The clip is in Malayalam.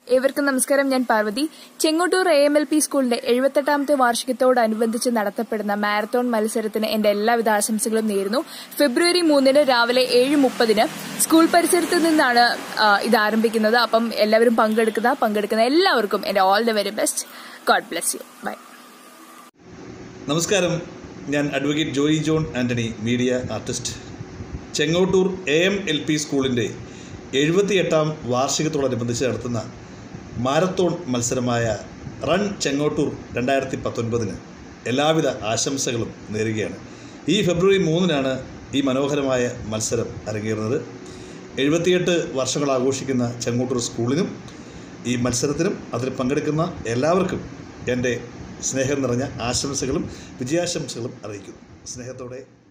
ഏവർക്കും നമസ്കാരം ഞാൻ Parvathy Chengottoor A M L P സ്കൂളിന്റെ എഴുപത്തെട്ടാമത്തെ വാർഷികത്തോടനുബന്ധിച്ച് നടത്തപ്പെടുന്ന മാരത്തോൺ മത്സരത്തിന് എന്റെ എല്ലാവിധ ആശംസകളും നേരുന്നു ഫെബ്രുവരി മൂന്നിന് രാവിലെ ഏഴ് മുപ്പതിന് സ്കൂൾ പരിസരത്ത് നിന്നാണ് ആ, ഇത് ആരംഭിക്കുന്നത് അപ്പം എല്ലാവരും പങ്കെടുക്കുന്ന പങ്കെടുക്കുന്ന എല്ലാവർക്കും എന്റെ all the very best God bless you bye നമസ്കാരം ഞാൻ advocate Joy John Antony media artist Chengottoor A M L P സ്കൂളിൻ്റെ എഴുപത്തിയെട്ടാം വാർഷികത്തോടനുബന്ധിച്ച് നടത്തുന്ന മാരത്തോൺ മത്സരമായ റൺ ചെങ്ങോട്ടൂർ രണ്ടായിരത്തി പത്തൊൻപതിന് എല്ലാവിധ ആശംസകളും നേരുകയാണ് ഈ ഫെബ്രുവരി മൂന്നിനാണ് ഈ മനോഹരമായ മത്സരം അരങ്ങേറുന്നത് എഴുപത്തിയെട്ട് വർഷങ്ങൾ ആഘോഷിക്കുന്ന ചെങ്ങോട്ടൂർ സ്കൂളിനും ഈ മത്സരത്തിനും അതിൽ പങ്കെടുക്കുന്ന എല്ലാവർക്കും എൻ്റെ സ്നേഹം നിറഞ്ഞ ആശംസകളും വിജയാശംസകളും അറിയിക്കുന്നു സ്നേഹത്തോടെ